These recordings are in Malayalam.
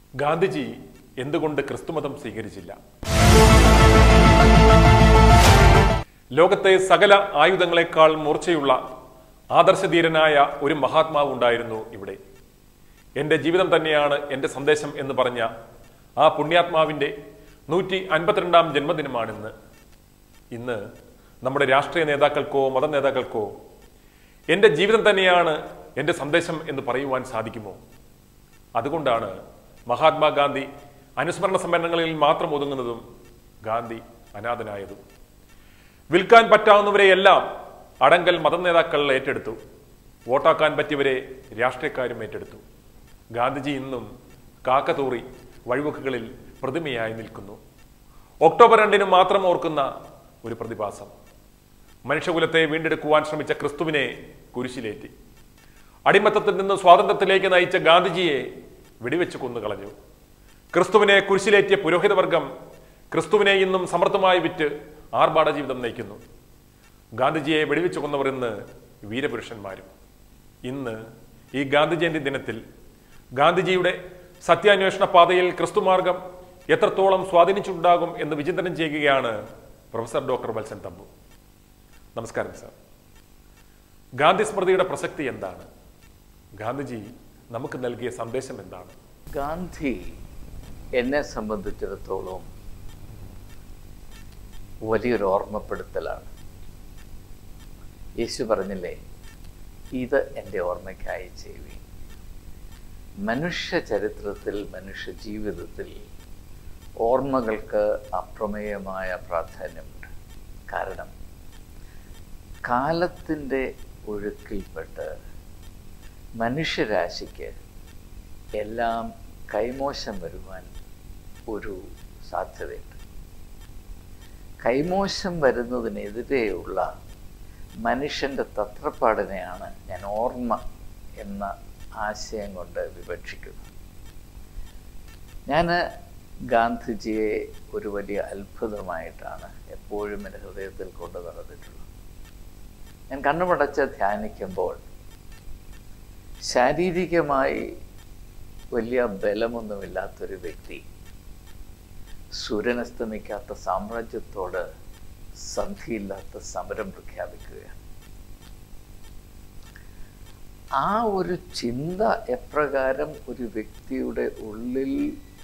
ഗാന്ധിജി എന്തുകൊണ്ട് ക്രിസ്തുമതം സ്വീകരിച്ചില്ല ലോകത്തെ സകല ആയുധങ്ങളെക്കാൾ മൂർച്ചയുള്ള ആദർശധീരനായ ഒരു മഹാത്മാവ് ഉണ്ടായിരുന്നു ഇവിടെ എൻ്റെ ജീവിതം തന്നെയാണ് എൻ്റെ സന്ദേശം എന്ന് പറഞ്ഞ ആ പുണ്യാത്മാവിൻ്റെ നൂറ്റി അൻപത്തിരണ്ടാം ജന്മദിനമാണിന്ന് ഇന്ന് നമ്മുടെ രാഷ്ട്രീയ നേതാക്കൾക്കോ മത നേതാക്കൾക്കോ എൻ്റെ ജീവിതം തന്നെയാണ് എൻ്റെ സന്ദേശം എന്ന് പറയുവാൻ സാധിക്കുമോ അതുകൊണ്ടാണ് മഹാത്മാഗാന്ധി അനുസ്മരണ സമ്മേളനങ്ങളിൽ മാത്രം ഒതുങ്ങുന്നതും ഗാന്ധി അനാഥനായതും വിൽക്കാൻ പറ്റാവുന്നവരെയെല്ലാം അടങ്കൽ മത നേതാക്കൾ ഏറ്റെടുത്തു വോട്ടാക്കാൻ പറ്റിയവരെ രാഷ്ട്രീയക്കാരും ഏറ്റെടുത്തു ഗാന്ധിജി ഇന്നും കാക്കതൂറി വഴിവക്കുകളിൽ പ്രതിമയായി നിൽക്കുന്നു ഒക്ടോബർ രണ്ടിന് മാത്രം ഓർക്കുന്ന ഒരു പ്രതിഭാസം മനുഷ്യകുലത്തെ വീണ്ടെടുക്കുവാൻ ശ്രമിച്ച ക്രിസ്തുവിനെ കുരിശിലേറ്റി അടിമത്തത്തിൽ നിന്ന് സ്വാതന്ത്ര്യത്തിലേക്ക് നയിച്ച ഗാന്ധിജിയെ വെടിവെച്ച് കൊന്നുകളഞ്ഞു ക്രിസ്തുവിനെ കുരിശിലേറ്റിയ പുരോഹിതവർഗം ക്രിസ്തുവിനെ ഇന്നും സമർത്ഥമായി വിറ്റ് ആർഭാട ജീവിതം നയിക്കുന്നു ഗാന്ധിജിയെ വെടിവെച്ച് കൊന്നവർ ഇന്ന് വീരപുരുഷന്മാരും ഇന്ന് ഈ ഗാന്ധി ജയന്തി ദിനത്തിൽ ഗാന്ധിജിയുടെ സത്യാന്വേഷണ പാതയിൽ ക്രിസ്തുമാർഗം എത്രത്തോളം സ്വാധീനിച്ചിട്ടുണ്ടാകും എന്ന് വിചിന്തനം ചെയ്യുകയാണ് പ്രൊഫസർ ഡോക്ടർ വത്സൻ തമ്പു നമസ്കാരം സാർ ഗാന്ധി സ്മൃതിയുടെ പ്രസക്തി എന്താണ് ഗാന്ധിജി നമുക്ക് നൽകിയ സന്ദേശം എന്താണ് ഗാന്ധി എന്നെ സംബന്ധിച്ചിടത്തോളം വലിയൊരു ഓർമ്മപ്പെടുത്തലാണ് യേശു പറഞ്ഞില്ലേ ഇത് എൻ്റെ ഓർമ്മയ്ക്കായി ചെയ്യുവി മനുഷ്യ ചരിത്രത്തിൽ മനുഷ്യ ജീവിതത്തിൽ ഓർമ്മകൾക്ക് അപ്രമേയമായ പ്രാധാന്യമുണ്ട് കാരണം കാലത്തിൻ്റെ ഒഴുക്കിൽപ്പെട്ട് മനുഷ്യരാശിക്ക് എല്ലാം കൈമോശം വരുവാൻ ഒരു സാധ്യതയുണ്ട് കൈമോശം വരുന്നതിനെതിരെയുള്ള മനുഷ്യൻ്റെ തത്രപ്പാടിനെയാണ് ഞാൻ ഓർമ്മ എന്ന ആശയം കൊണ്ട് വിവക്ഷിക്കുന്നത് ഞാൻ ഗാന്ധിജിയെ ഒരു വലിയ അത്ഭുതമായിട്ടാണ് എപ്പോഴും എൻ്റെ ഹൃദയത്തിൽ കൊണ്ടു നടന്നിട്ടുള്ളത് ഞാൻ കണ്ണുമടച്ച് ധ്യാനിക്കുമ്പോൾ ശാരീരികമായി വലിയ ബലമൊന്നുമില്ലാത്തൊരു വ്യക്തി സൂര്യനസ്തമിക്കാത്ത സാമ്രാജ്യത്തോട് സന്ധിയില്ലാത്ത സമരം പ്രഖ്യാപിക്കുകയാണ് ആ ഒരു ചിന്ത എപ്രകാരം ഒരു വ്യക്തിയുടെ ഉള്ളിൽ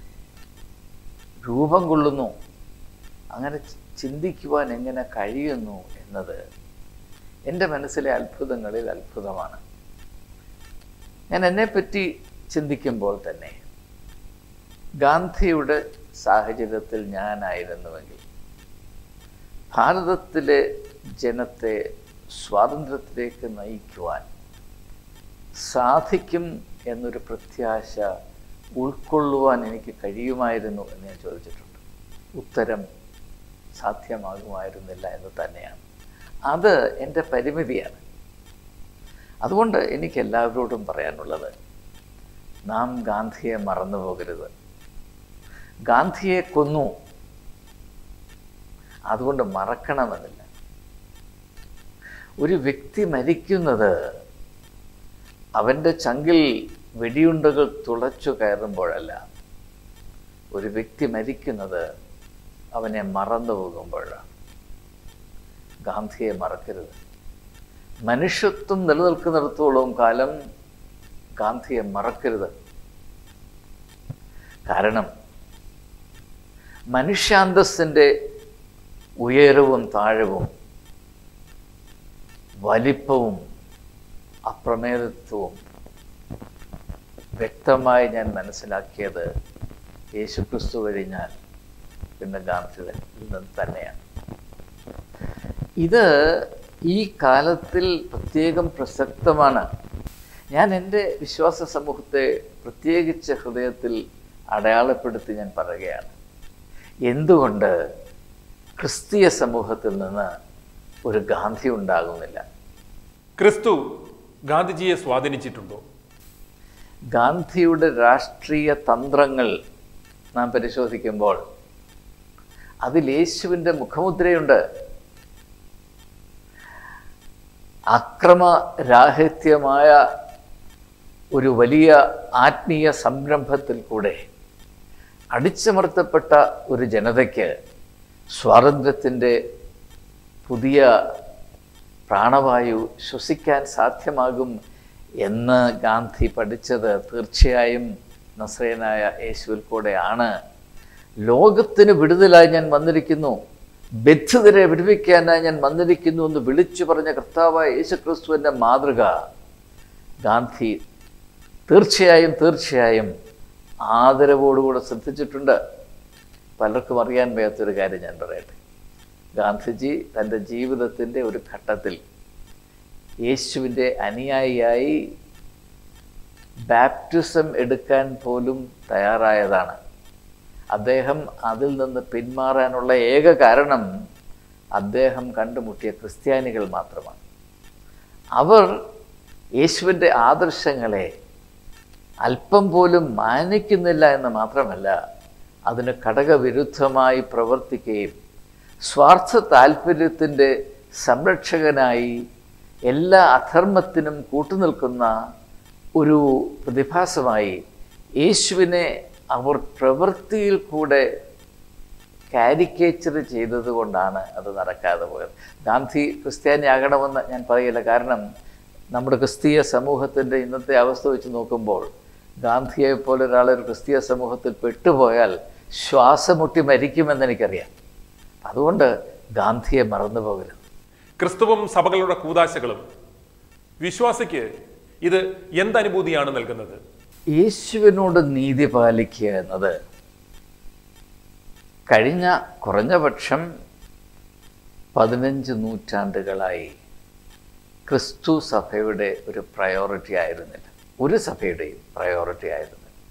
രൂപം കൊള്ളുന്നു അങ്ങനെ ചിന്തിക്കുവാൻ എങ്ങനെ കഴിയുന്നു എന്നത് എൻ്റെ മനസ്സിലെ അത്ഭുതങ്ങളിൽ അത്ഭുതമാണ് ഞാൻ എന്നെപ്പറ്റി ചിന്തിക്കുമ്പോൾ തന്നെ ഗാന്ധിയുടെ സാഹചര്യത്തിൽ ഞാനായിരുന്നുവെങ്കിൽ ഭാരതത്തിലെ ജനത്തെ സ്വാതന്ത്ര്യത്തിലേക്ക് നയിക്കുവാൻ സാധിക്കും എന്നൊരു പ്രത്യാശ ഉൾക്കൊള്ളുവാൻ എനിക്ക് കഴിയുമായിരുന്നു എന്ന് ഞാൻ ചോദിച്ചിട്ടുണ്ട് ഉത്തരം സാധ്യമാകുമായിരുന്നില്ല എന്ന് തന്നെയാണ് അത് എൻ്റെ പരിമിതിയാണ് അതുകൊണ്ട് എനിക്ക് എല്ലാവരോടും പറയാനുള്ളത് നാം ഗാന്ധിയെ മറന്നു പോകരുത് ഗാന്ധിയെ കൊന്നു അതുകൊണ്ട് മറക്കണമെന്നില്ല ഒരു വ്യക്തി മരിക്കുന്നത് അവൻ്റെ ചങ്കിൽ വെടിയുണ്ടകൾ തുളച്ചു കയറുമ്പോഴല്ല ഒരു വ്യക്തി മരിക്കുന്നത് അവനെ മറന്നു പോകുമ്പോഴാണ് ഗാന്ധിയെ മറക്കരുത് മനുഷ്യത്വം നിലനിൽക്കുന്നിടത്തോളം കാലം ഗാന്ധിയെ മറക്കരുത് കാരണം മനുഷ്യാന്തസ്സിൻ്റെ ഉയരവും താഴവും വലിപ്പവും അപ്രമേയത്വവും വ്യക്തമായി ഞാൻ മനസ്സിലാക്കിയത് യേശുക്രിസ്തു കഴിഞ്ഞാൽ പിന്നെ ഗാന്ധിയിൽ നിന്ന് തന്നെയാണ് ഇത് ഈ കാലത്തിൽ പ്രത്യേകം പ്രസക്തമാണ് ഞാൻ എൻ്റെ വിശ്വാസ സമൂഹത്തെ പ്രത്യേകിച്ച് ഹൃദയത്തിൽ അടയാളപ്പെടുത്തി ഞാൻ പറയുകയാണ് എന്തുകൊണ്ട് ക്രിസ്തീയ സമൂഹത്തിൽ നിന്ന് ഒരു ഗാന്ധി ഉണ്ടാകുന്നില്ല ക്രിസ്തു ഗാന്ധിജിയെ സ്വാധീനിച്ചിട്ടുണ്ടോ ഗാന്ധിയുടെ രാഷ്ട്രീയ തന്ത്രങ്ങൾ നാം പരിശോധിക്കുമ്പോൾ അതിൽ യേശുവിൻ്റെ മുഖമുദ്രയുണ്ട് അക്രമരാഹിത്യമായ ഒരു വലിയ ആത്മീയ സംരംഭത്തിൽ കൂടെ അടിച്ചമർത്തപ്പെട്ട ഒരു ജനതയ്ക്ക് സ്വാതന്ത്ര്യത്തിൻ്റെ പുതിയ പ്രാണവായു ശ്വസിക്കാൻ സാധ്യമാകും എന്ന് ഗാന്ധി പഠിച്ചത് തീർച്ചയായും നസ്രയനായ യേശുവിൽ കൂടെയാണ് ലോകത്തിന് വിടുതലായി ഞാൻ വന്നിരിക്കുന്നു ബദ്ധിതരെ വിടുവിക്കാനായി ഞാൻ വന്നിരിക്കുന്നു എന്ന് വിളിച്ചു പറഞ്ഞ കർത്താവായ യേശുക്രിസ്തുവിൻ്റെ മാതൃക ഗാന്ധി തീർച്ചയായും തീർച്ചയായും ആദരവോടുകൂടെ ശ്രദ്ധിച്ചിട്ടുണ്ട് പലർക്കും അറിയാൻ വയ്യാത്തൊരു കാര്യം ഞാൻ പറയട്ടെ ഗാന്ധിജി തൻ്റെ ജീവിതത്തിൻ്റെ ഒരു ഘട്ടത്തിൽ യേശുവിൻ്റെ അനുയായിയായി ബാപ്റ്റിസം എടുക്കാൻ പോലും തയ്യാറായതാണ് അദ്ദേഹം അതിൽ നിന്ന് പിന്മാറാനുള്ള ഏക കാരണം അദ്ദേഹം കണ്ടുമുട്ടിയ ക്രിസ്ത്യാനികൾ മാത്രമാണ് അവർ യേശുവിൻ്റെ ആദർശങ്ങളെ അല്പം പോലും മാനിക്കുന്നില്ല എന്ന് മാത്രമല്ല അതിന് ഘടകവിരുദ്ധമായി പ്രവർത്തിക്കുകയും സ്വാർത്ഥ താല്പര്യത്തിൻ്റെ സംരക്ഷകനായി എല്ലാ അധർമ്മത്തിനും കൂട്ടുനിൽക്കുന്ന ഒരു പ്രതിഭാസമായി യേശുവിനെ അവർ പ്രവൃത്തിയിൽ കൂടെ കാരിക്കേച്ചർ ചെയ്തത് കൊണ്ടാണ് അത് നടക്കാതെ പോയത് ഗാന്ധി ക്രിസ്ത്യാനിയാകണമെന്ന് ഞാൻ പറയില്ല കാരണം നമ്മുടെ ക്രിസ്തീയ സമൂഹത്തിൻ്റെ ഇന്നത്തെ അവസ്ഥ വെച്ച് നോക്കുമ്പോൾ ഗാന്ധിയെ പോലെ ഒരാൾ ഒരു ക്രിസ്തീയ സമൂഹത്തിൽ പെട്ടുപോയാൽ ശ്വാസമുട്ടി മരിക്കുമെന്ന് എനിക്കറിയാം അതുകൊണ്ട് ഗാന്ധിയെ മറന്നു പോകരുത് ക്രിസ്തുവും സഭകളുടെ കൂതാശകളും വിശ്വാസിക്ക് ഇത് എന്തനുഭൂതിയാണ് നൽകുന്നത് യേശുവിനോട് നീതി പാലിക്കുക എന്നത് കഴിഞ്ഞ കുറഞ്ഞ പക്ഷം പതിനഞ്ച് നൂറ്റാണ്ടുകളായി ക്രിസ്തു സഭയുടെ ഒരു പ്രയോറിറ്റി ആയിരുന്നില്ല ഒരു സഭയുടെയും പ്രയോറിറ്റി ആയിരുന്നില്ല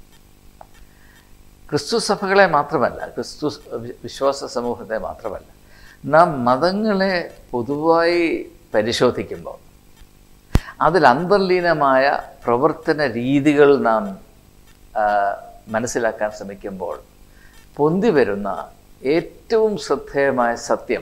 ക്രിസ്തു സഭകളെ മാത്രമല്ല ക്രിസ്തു വിശ്വാസ സമൂഹത്തെ മാത്രമല്ല നാം മതങ്ങളെ പൊതുവായി പരിശോധിക്കുമ്പോൾ അതിൽ അന്തർലീനമായ പ്രവർത്തന രീതികൾ നാം ആ, മനസ്സിലാക്കാൻ ശ്രമിക്കുമ്പോൾ പൊന്തി വരുന്ന ഏറ്റവും ശ്രദ്ധേയമായ സത്യം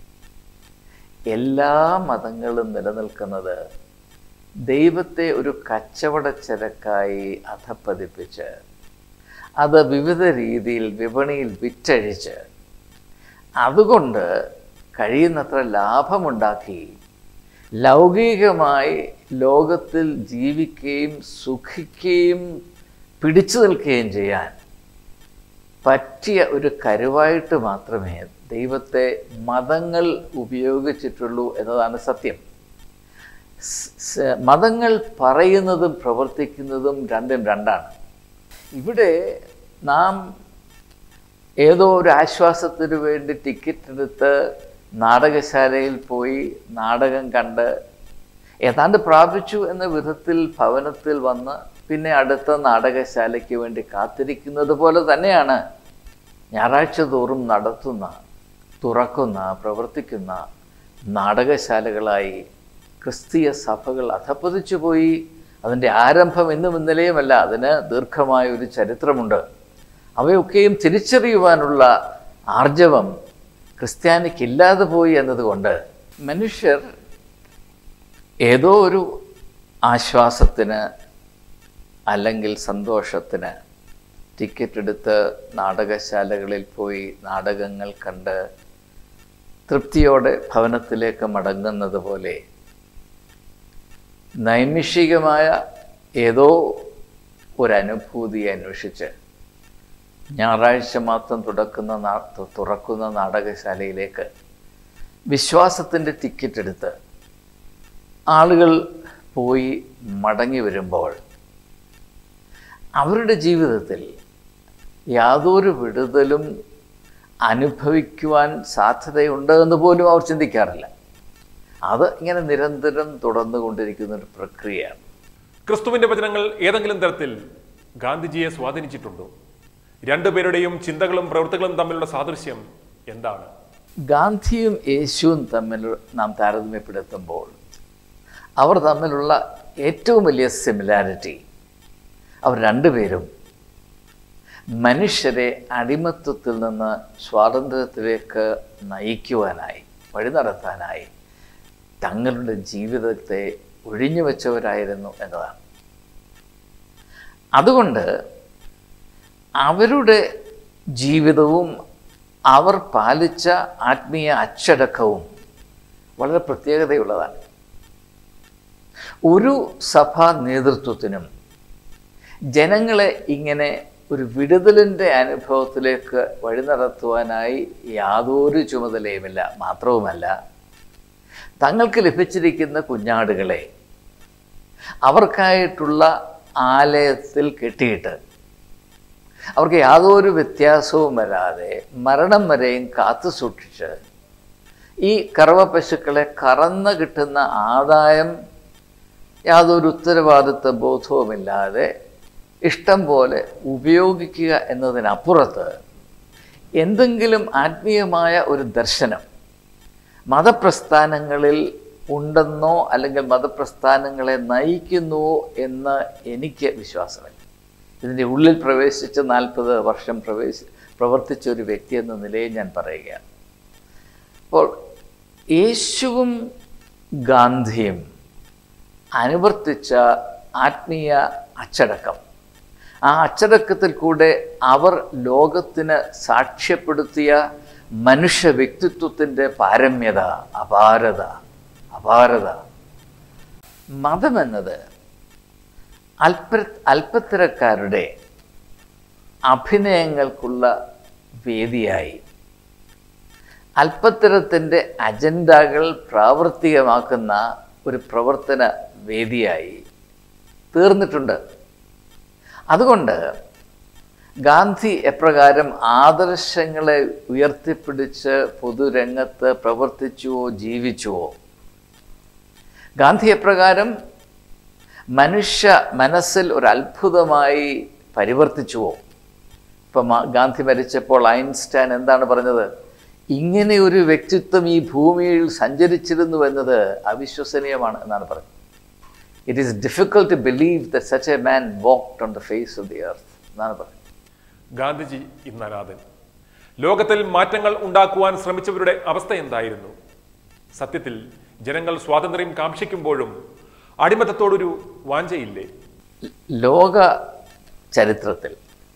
എല്ലാ മതങ്ങളും നിലനിൽക്കുന്നത് ദൈവത്തെ ഒരു കച്ചവടച്ചരക്കായി അധപ്പതിപ്പിച്ച് അത് വിവിധ രീതിയിൽ വിപണിയിൽ വിറ്റഴിച്ച് അതുകൊണ്ട് കഴിയുന്നത്ര ലാഭമുണ്ടാക്കി ലൗകികമായി ലോകത്തിൽ ജീവിക്കുകയും സുഖിക്കുകയും പിടിച്ചു നിൽക്കുകയും ചെയ്യാൻ പറ്റിയ ഒരു കരുവായിട്ട് മാത്രമേ ദൈവത്തെ മതങ്ങൾ ഉപയോഗിച്ചിട്ടുള്ളൂ എന്നതാണ് സത്യം സ്- സ്- മതങ്ങൾ പറയുന്നതും പ്രവർത്തിക്കുന്നതും രണ്ടും രണ്ടാണ് ഇവിടെ നാം ഏതോ ഒരു ആശ്വാസത്തിന് വേണ്ടി ടിക്കറ്റ് എടുത്ത് നാടകശാലയിൽ പോയി നാടകം കണ്ട് ഏതാണ്ട് പ്രാപിച്ചു എന്ന വിധത്തിൽ ഭവനത്തിൽ വന്ന് പിന്നെ അടുത്ത നാടകശാലയ്ക്ക് വേണ്ടി കാത്തിരിക്കുന്നത് പോലെ തന്നെയാണ് ഞായറാഴ്ച തോറും നടത്തുന്ന തുറക്കുന്ന പ്രവർത്തിക്കുന്ന നാടകശാലകളായി ക്രിസ്തീയ സഭകൾ അധപ്പതിച്ചു പോയി അതിൻ്റെ ആരംഭം ഇന്നും ഇന്നലെയുമല്ല അതിന് ദീർഘമായ ഒരു ചരിത്രമുണ്ട് അവയൊക്കെയും തിരിച്ചറിയുവാനുള്ള ആർജവം ക്രിസ്ത്യാനിക്കില്ലാതെ പോയി എന്നതുകൊണ്ട് മനുഷ്യർ ഏതോ ഒരു ആശ്വാസത്തിന് അല്ലെങ്കിൽ സന്തോഷത്തിന് ടിക്കറ്റ് എടുത്ത് നാടകശാലകളിൽ പോയി നാടകങ്ങൾ കണ്ട് തൃപ്തിയോടെ ഭവനത്തിലേക്ക് മടങ്ങുന്നത് പോലെ നൈമിഷികമായ ഏതോ ഒരനുഭൂതിയെ അന്വേഷിച്ച് ഞായറാഴ്ച മാത്രം തുടക്കുന്ന നാ- തു- തുറക്കുന്ന നാടകശാലയിലേക്ക് വിശ്വാസത്തിൻ്റെ ടിക്കറ്റ് എടുത്ത് ആളുകൾ പോയി മടങ്ങി വരുമ്പോൾ അവരുടെ ജീവിതത്തിൽ യാതൊരു വിടുതലും അനുഭവിക്കുവാൻ സാധ്യതയുണ്ട് എന്ന് പോലും അവർ ചിന്തിക്കാറില്ല അത് ഇങ്ങനെ നിരന്തരം തുടർന്നുകൊണ്ടിരിക്കുന്ന ഒരു പ്രക്രിയയാണ് ക്രിസ്തുവിന്റെ വചനങ്ങൾ ഏതെങ്കിലും തരത്തിൽ ഗാന്ധിജിയെ സ്വാധീനിച്ചിട്ടുണ്ടോ രണ്ടുപേരുടെയും ചിന്തകളും പ്രവൃത്തികളും തമ്മിലുള്ള സാദൃശ്യം എന്താണ് ഗാന്ധിയും യേശുവും തമ്മിൽ നാം താരതമ്യപ്പെടുത്തുമ്പോൾ അവർ തമ്മിലുള്ള ഏറ്റവും വലിയ സിമിലാരിറ്റി അവർ രണ്ടുപേരും മനുഷ്യരെ അടിമത്വത്തിൽ നിന്ന് സ്വാതന്ത്ര്യത്തിലേക്ക് നയിക്കുവാനായി വഴി നടത്താനായി തങ്ങളുടെ ജീവിതത്തെ ഒഴിഞ്ഞു വെച്ചവരായിരുന്നു എന്നതാണ് അതുകൊണ്ട് അവരുടെ ജീവിതവും അവർ പാലിച്ച ആത്മീയ അച്ചടക്കവും വളരെ പ്രത്യേകതയുള്ളതാണ് ഒരു സഭാ നേതൃത്വത്തിനും ജനങ്ങളെ ഇങ്ങനെ ഒരു വിടുതലിൻ്റെ അനുഭവത്തിലേക്ക് വഴി നടത്തുവാനായി യാതൊരു ചുമതലയുമില്ല മാത്രവുമല്ല തങ്ങൾക്ക് ലഭിച്ചിരിക്കുന്ന കുഞ്ഞാടുകളെ അവർക്കായിട്ടുള്ള ആലയത്തിൽ കെട്ടിയിട്ട് അവർക്ക് യാതൊരു വ്യത്യാസവും വരാതെ മരണം വരെയും കാത്തു സൂക്ഷിച്ച് ഈ കറവ പശുക്കളെ കറന്ന് കിട്ടുന്ന ആദായം യാതൊരു ഉത്തരവാദിത്വ ബോധവുമില്ലാതെ ഇഷ്ടം പോലെ ഉപയോഗിക്കുക എന്നതിനപ്പുറത്ത് എന്തെങ്കിലും ആത്മീയമായ ഒരു ദർശനം മതപ്രസ്ഥാനങ്ങളിൽ ഉണ്ടെന്നോ അല്ലെങ്കിൽ മതപ്രസ്ഥാനങ്ങളെ നയിക്കുന്നുവോ എന്ന് എനിക്ക് വിശ്വാസമില്ല ഇതിൻ്റെ ഉള്ളിൽ പ്രവേശിച്ച് നാൽപ്പത് വർഷം പ്രവേശി പ്രവർത്തിച്ച ഒരു വ്യക്തി എന്ന നിലയിൽ ഞാൻ പറയുകയാണ് അപ്പോൾ യേശുവും ഗാന്ധിയും അനുവർത്തിച്ച ആത്മീയ അച്ചടക്കം ആ അച്ചടക്കത്തിൽ കൂടെ അവർ ലോകത്തിന് സാക്ഷ്യപ്പെടുത്തിയ മനുഷ്യ വ്യക്തിത്വത്തിൻ്റെ പാരമ്യത അപാരത അപാരത മതമെന്നത് അല്പ അല്പത്തരക്കാരുടെ അഭിനയങ്ങൾക്കുള്ള വേദിയായി അല്പത്തരത്തിൻ്റെ അജണ്ടകൾ പ്രാവർത്തികമാക്കുന്ന ഒരു പ്രവർത്തന വേദിയായി തീർന്നിട്ടുണ്ട് അതുകൊണ്ട് ഗാന്ധി എപ്രകാരം ആദർശങ്ങളെ ഉയർത്തിപ്പിടിച്ച് പൊതുരംഗത്ത് പ്രവർത്തിച്ചുവോ ജീവിച്ചുവോ ഗാന്ധി എപ്രകാരം മനുഷ്യ മനസ്സിൽ ഒരു അത്ഭുതമായി പരിവർത്തിച്ചുവോ ഇപ്പം ഗാന്ധി മരിച്ചപ്പോൾ ഐൻസ്റ്റൈൻ എന്താണ് പറഞ്ഞത് ഇങ്ങനെ ഒരു വ്യക്തിത്വം ഈ ഭൂമിയിൽ സഞ്ചരിച്ചിരുന്നു എന്നത് അവിശ്വസനീയമാണ് എന്നാണ് പറഞ്ഞത് it is difficult to believe that such a man walked on the face of the earth എന്നാണ് പറഞ്ഞത് ഗാന്ധിജി ഇന്ന് അനാഥൻ ലോകത്തിൽ മാറ്റങ്ങൾ ഉണ്ടാക്കുവാൻ ശ്രമിച്ചവരുടെ അവസ്ഥ എന്തായിരുന്നു സത്യത്തിൽ ജനങ്ങൾ സ്വാതന്ത്ര്യം കാക്ഷിക്കുമ്പോഴും അടിമത്തത്തോടൊരു വാഞ്ചയില്ലേ ലോക ചരിത്രത്തിൽ